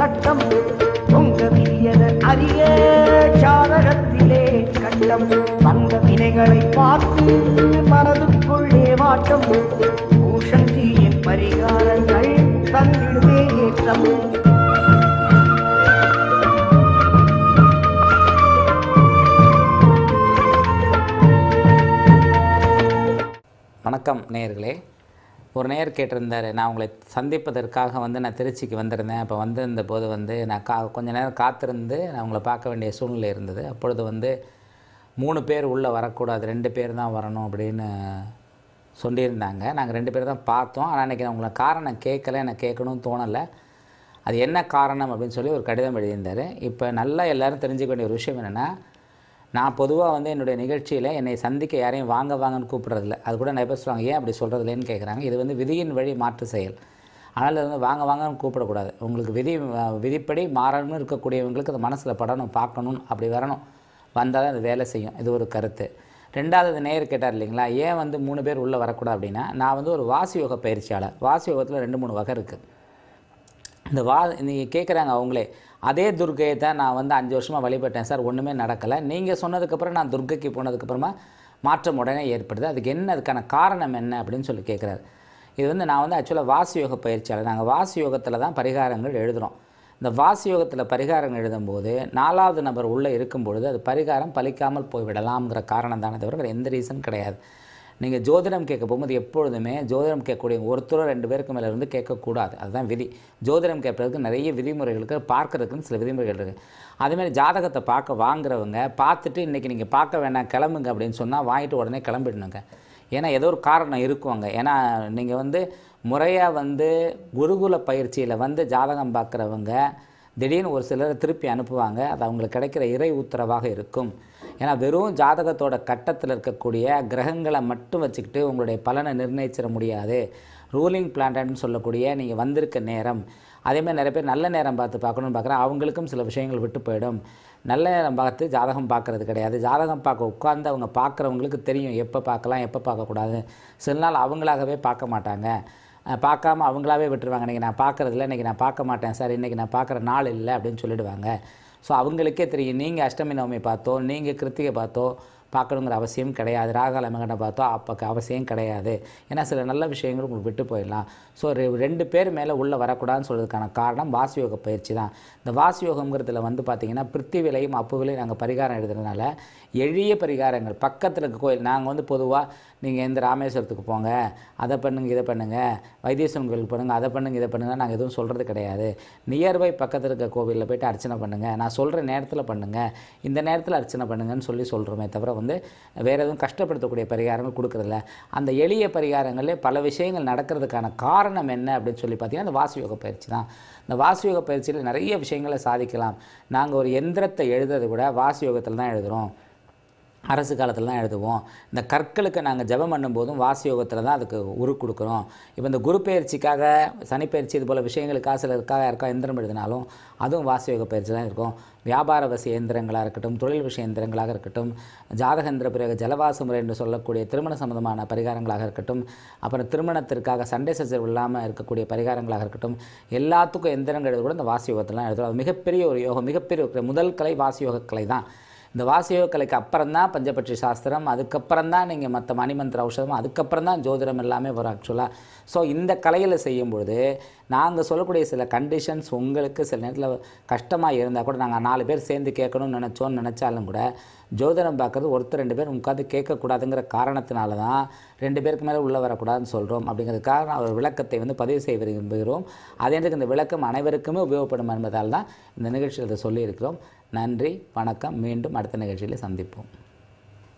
சட்டம் பொங்க விரியத அரிய சாதகத்திலே கட்டம் வந்த வினைகளை பார்த்து மனதுக்குள்ளே மாற்றம் பூஷஞ்சியின் பரிகாரங்கள் தந்திடுவே ஏற்றம் வணக்கம் நேயர்களே ஒரு நேயர் கேட்டிருந்தார் நான் உங்களை சந்திப்பதற்காக வந்து நான் திருச்சிக்கு வந்திருந்தேன் அப்போ வந்திருந்த போது வந்து நான் கா கொஞ்ச நேரம் காத்திருந்து நான் உங்களை பார்க்க வேண்டிய சூழ்நிலை இருந்தது அப்பொழுது வந்து மூணு பேர் உள்ளே வரக்கூடாது ரெண்டு பேர் தான் வரணும் அப்படின்னு சொல்லியிருந்தாங்க நாங்கள் ரெண்டு பேர் தான் பார்த்தோம் ஆனால் அன்றைக்கி நான் உங்களை காரணம் கேட்கல எனக்கு கேட்கணும்னு தோணலை அது என்ன காரணம் அப்படின்னு சொல்லி ஒரு கடிதம் எழுதியிருந்தார் இப்போ நல்லா எல்லாரும் தெரிஞ்சுக்க வேண்டிய ஒரு விஷயம் என்னென்னா நான் பொதுவாக வந்து என்னுடைய நிகழ்ச்சியில் என்னை சந்திக்க யாரையும் வாங்க வாங்கன்னு கூப்பிட்றதில்ல அது கூட நிறைய பேர் சொல்லுவாங்க ஏன் அப்படி சொல்கிறதில்லன்னு கேட்குறாங்க இது வந்து விதியின் வழி மாற்று செயல் ஆனால் அது வந்து வாங்க வாங்கன்னு கூப்பிடக்கூடாது உங்களுக்கு விதி அஹ், விதிப்படி மாறணும்னு இருக்கக்கூடியவங்களுக்கு அது மனசில் படணும் பார்க்கணும் அப்படி வரணும் வந்தால் தான் அது வேலை செய்யும் இது ஒரு கருத்து ரெண்டாவது இது நேர் கேட்டார் இல்லைங்களா ஏன் வந்து மூணு பேர் உள்ளே வரக்கூடாது அப்படின்னா நான் வந்து ஒரு வாசி யோக பயிற்சியாளர் வாசி யோகத்தில் ரெண்டு மூணு வகை இருக்குது இந்த வா நீங்கள் கேட்குறாங்க அவங்களே அதே துர்க்கையை தான் நான் வந்து அஞ்சு வருஷமாக வழிபட்டேன் சார் ஒன்றுமே நடக்கலை நீங்கள் சொன்னதுக்கப்புறம் நான் துர்க்கைக்கு போனதுக்கப்புறமா மாற்றம் உடனே ஏற்படுது அதுக்கு என்ன அதுக்கான காரணம் என்ன அப்படின்னு சொல்லி கேட்குறாரு இது வந்து நான் வந்து ஆக்சுவலாக வாசி யோக பயிற்சியாளர் நாங்கள் வாசி யோகத்தில் தான் பரிகாரங்கள் எழுதுகிறோம் இந்த வாசி யோகத்தில் பரிகாரம் எழுதும்போது நாலாவது நபர் உள்ளே இருக்கும் பொழுது அது பரிகாரம் பலிக்காமல் போய்விடலாம்ங்கிற காரணம் தானே தவிர வேறு எந்த ரீசன் கிடையாது நீங்கள் ஜோதிடம் கேட்க போகும்போது எப்பொழுதுமே ஜோதிடம் கேட்கக்கூடிய ஒருத்தரோ ரெண்டு பேருக்கு மேலே இருந்து கேட்கக்கூடாது அதுதான் விதி ஜோதிடம் கேட்பதற்கு நிறைய விதிமுறைகளுக்கு பார்க்கறதுக்குன்னு சில விதிமுறைகள் இருக்குது அதேமாதிரி ஜாதகத்தை பார்க்க வாங்குறவங்க பார்த்துட்டு இன்றைக்கி நீங்கள் பார்க்க வேண்டாம் கிளம்புங்க அப்படின்னு சொன்னால் வாங்கிட்டு உடனே கிளம்பிடணுங்க ஏன்னா ஏதோ ஒரு காரணம் இருக்குங்க ஏன்னா நீங்கள் வந்து முறையாக வந்து குருகுல பயிற்சியில் வந்து ஜாதகம் பார்க்குறவங்க திடீர்னு ஒரு சிலரை திருப்பி அனுப்புவாங்க அது அவங்களுக்கு கிடைக்கிற இறை உத்தரவாக இருக்கும் ஏன்னா வெறும் ஜாதகத்தோட கட்டத்தில் இருக்கக்கூடிய கிரகங்களை மட்டும் வச்சுக்கிட்டு உங்களுடைய பலனை நிர்ணயிச்சிட முடியாது ரூலிங் பிளான்ட்னு சொல்லக்கூடிய நீங்கள் வந்திருக்க நேரம் அதேமாதிரி நிறைய பேர் நல்ல நேரம் பார்த்து பார்க்கணும்னு பார்க்குறேன் அவங்களுக்கும் சில விஷயங்கள் விட்டு போயிடும் நல்ல நேரம் பார்த்து ஜாதகம் பார்க்குறது கிடையாது ஜாதகம் பார்க்க உட்கார்ந்து அவங்க பார்க்குறவங்களுக்கு தெரியும் எப்போ பார்க்கலாம் எப்போ பார்க்கக்கூடாது சில நாள் அவங்களாகவே பார்க்க மாட்டாங்க அஹ் பார்க்காம அவங்களாவே விட்டுருவாங்க இன்றைக்கி நான் பார்க்குறதில்ல இன்றைக்கி நான் பார்க்க மாட்டேன் சார் இன்றைக்கி நான் பார்க்குற நாள் இல்லை அப்படின்னு சொல்லிடுவாங்க ஸோ அவங்களுக்கே தெரியும் நீங்கள் அஷ்டமி நவமி பார்த்தோ நீங்கள் கிருத்திகை பார்த்தோ பார்க்கணுங்கிற அவசியம் கிடையாது ராகால மகனை பார்த்தோ அப்போ அவசியம் கிடையாது ஏன்னா சில நல்ல விஷயங்கள் உங்களுக்கு விட்டு போயிடலாம் ஸோ ரெண்டு பேர் மேலே உள்ளே வரக்கூடாதுன்னு சொல்கிறதுக்கான காரணம் வாசியோக பயிற்சி தான் இந்த வாசியோகம்ங்கிறதுல வந்து பார்த்திங்கன்னா பிருத்திவிலையும் அப்புவிலையும் நாங்கள் பரிகாரம் எழுதுறதுனால எளிய பரிகாரங்கள் பக்கத்தில் இருக்க கோயில் நாங்கள் வந்து பொதுவாக நீங்கள் இந்த ராமேஸ்வரத்துக்கு போங்க அதை பண்ணுங்க இதை பண்ணுங்கள் வைத்தீஸ்வரன் கோயிலுக்கு பண்ணுங்கள் அதை பண்ணுங்க இதை பண்ணுங்க நாங்கள் எதுவும் சொல்கிறது கிடையாது நியர்பை பக்கத்தில் இருக்க கோவிலில் போயிட்டு அர்ச்சனை பண்ணுங்கள் நான் சொல்கிற நேரத்தில் பண்ணுங்கள் இந்த நேரத்தில் அர்ச்சனை பண்ணுங்கன்னு சொல்லி சொல்கிறோமே தவிர வந்து வேறு எதுவும் கஷ்டப்படுத்தக்கூடிய பரிகாரங்கள் கொடுக்குறதில்ல அந்த எளிய பரிகாரங்களே பல விஷயங்கள் நடக்கிறதுக்கான காரணம் என்ன அப்படின்னு சொல்லி பார்த்தீங்கன்னா அந்த வாசியோக பயிற்சி தான் இந்த வாசியோக பயிற்சியில் நிறைய விஷயங்களை சாதிக்கலாம் நாங்கள் ஒரு எந்திரத்தை எழுதுறதை விட வாசியோகத்தில் தான் எழுதுகிறோம் அரசு காலத்தில் தான் எழுதுவோம் இந்த கற்களுக்கு நாங்கள் ஜெபம் பண்ணும்போதும் வாசி யோகத்தில் தான் அதுக்கு உரு கொடுக்குறோம் இப்போ இந்த குரு பயிற்சிக்காக சனிப்பயிற்சி இது போல் விஷயங்களுக்காக சிலருக்காக யாருக்கா எந்திரம் எழுதினாலும் அதுவும் வாசி யோக பயிற்சி தான் இருக்கும் வியாபார வசி எந்திரங்களாக இருக்கட்டும் தொழில் விஷய எந்திரங்களாக இருக்கட்டும் ஜாதகந்திர பிறகு ஜலவாச முறை என்று சொல்லக்கூடிய திருமண சம்பந்தமான பரிகாரங்களாக இருக்கட்டும் அப்புறம் திருமணத்திற்காக சண்டை சச்சரவு இல்லாமல் இருக்கக்கூடிய பரிகாரங்களாக இருக்கட்டும் எல்லாத்துக்கும் எந்திரங்கள் எழுத கூட இந்த வாசி யோகத்தில் எழுதுறோம் அது மிகப்பெரிய ஒரு யோகம் மிகப்பெரிய ஒரு முதல் கலை வாசி யோக கலை தான் இந்த வாசியோக கலைக்கு அப்புறம் தான் பஞ்சபட்சி சாஸ்திரம் அதுக்கப்புறம் தான் நீங்கள் மற்ற மணிமந்திர ஔஷதம் அதுக்கப்புறம் தான் ஜோதிடம் எல்லாமே வரும் ஆக்சுவலாக ஸோ இந்த கலையில் செய்யும்பொழுது நாங்கள் சொல்லக்கூடிய சில கண்டிஷன்ஸ் உங்களுக்கு சில நேரத்தில் கஷ்டமாக இருந்தால் கூட நாங்கள் நாலு பேர் சேர்ந்து கேட்கணும்னு நினச்சோன்னு நினச்சாலும் கூட ஜோதிடம் பார்க்கறது ஒருத்தர் ரெண்டு பேர் உட்காந்து கேட்கக்கூடாதுங்கிற காரணத்தினால தான் ரெண்டு பேருக்கு மேலே உள்ளே வரக்கூடாதுன்னு சொல்கிறோம் அப்படிங்கிறதுக்காக நான் ஒரு விளக்கத்தை வந்து பதிவு செய்ய விரும்புகிறோம் அதே நேரத்துக்கு இந்த விளக்கம் அனைவருக்குமே உபயோகப்படும் என்பதால் தான் இந்த நிகழ்ச்சியில் இதை சொல்லியிருக்கிறோம் நன்றி வணக்கம் மீண்டும் அடுத்த நிகழ்ச்சியில் சந்திப்போம்